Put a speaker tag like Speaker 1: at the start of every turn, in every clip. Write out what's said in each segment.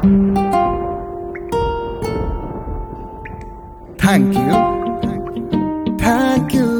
Speaker 1: thank you thank you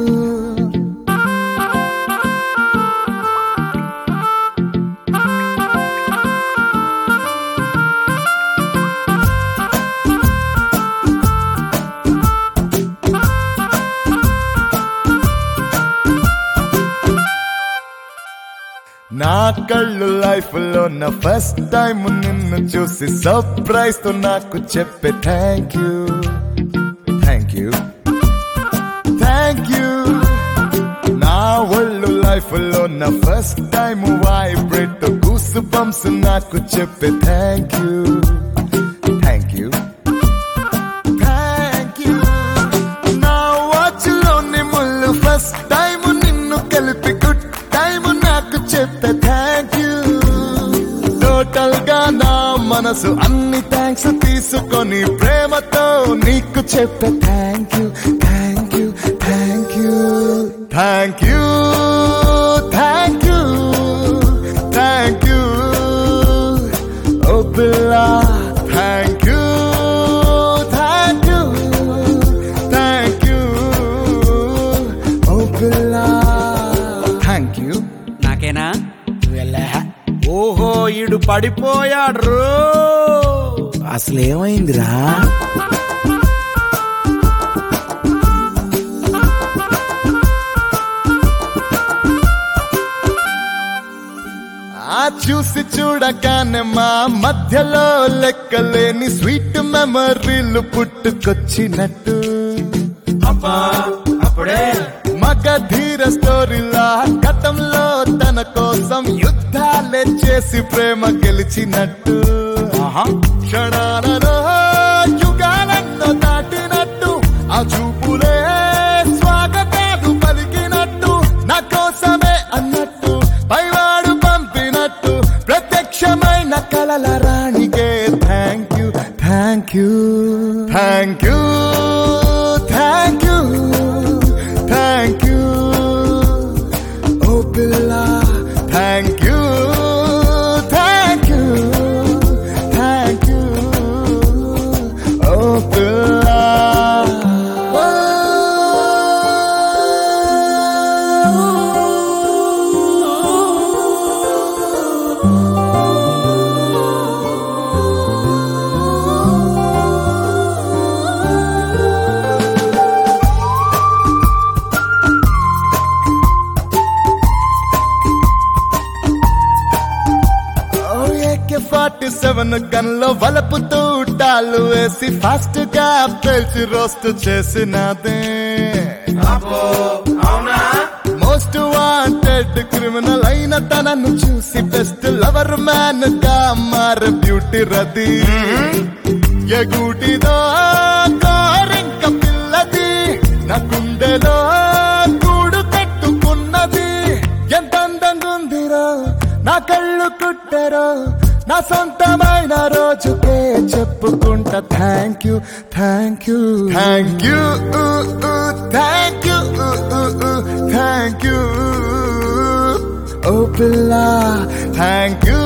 Speaker 1: నా కళ్ళు life లో నా ఫస్ట్ టైం నిన్ను చూసి సర్ప్రైజ్ తో నాకు చెప్పే thank you thank you thank you నా ఒళ్ళు లైఫ్ లో నా first time vibrate goose bumps నాకు చెప్పే thank you thank you thank you నా వాచ్ లోని ముళ్ళు ఫస్ట్ టైం నిన్ను కలిపి గుడ్ టైం నాకు చెప్పే థ్యాంక్ యూ టోటల్ గా నా మనసు అన్ని థ్యాంక్స్ తీసుకొని ప్రేమతో నీకు చెప్పే thank you thank you thank you thank you thank you thank you ఓ పిల్ల thank you thank you thank you ఓ పిల్ల థ్యాంక్ యూ
Speaker 2: నాకేనా
Speaker 1: ఓహో ఈడు పడిపోయాడు అసలు ఏమైందిరా ఆ చూసి చూడగానే మా మధ్యలో లెక్కలేని స్వీట్ మెమరీలు పుట్టుకొచ్చినట్టు
Speaker 2: అప్పుడే
Speaker 1: మగ ధీర స్టోరీలా గతంలో తన కోసం యుద్ధాలే చేసి ప్రేమ గెలిచినట్టు క్షణాలలో యుగాలెన్నో దాటినట్టు ఆ చూపులే స్వాగతాలు పలికినట్టు నా కోసమే అన్నట్టు పైవాడు పంపినట్టు ప్రత్యక్షమైన కలల రాణికే thank you thank you thank you thank you thank you ఓ పిల్ల thank you thank you thank you ఓ పిల్ల ఫార్టీ సెవెన్ గన్లో వలపు తూటాలు వేసి ఫాస్ట్ గా పేల్చి రోస్ట్ చేసినదే మోస్ట్ వాంటెడ్ క్రిమినల్ అయిన తనను చూసి బెస్ట్ లవర్ మ్యాన్ గా మార బ్యూటీ రది ఎగూటిదో కోరింక పిల్లది నా గుండెలో గూడు కట్టుకున్నది ఎంత అందంగా ఉందిరో నా కళ్ళు కుట్టరో నా సొంతమైన రోజుకే చెప్పుకుంటా thank you thank you thank you thank you thank you ఓ పిల్ల థ్యాంక్ యూ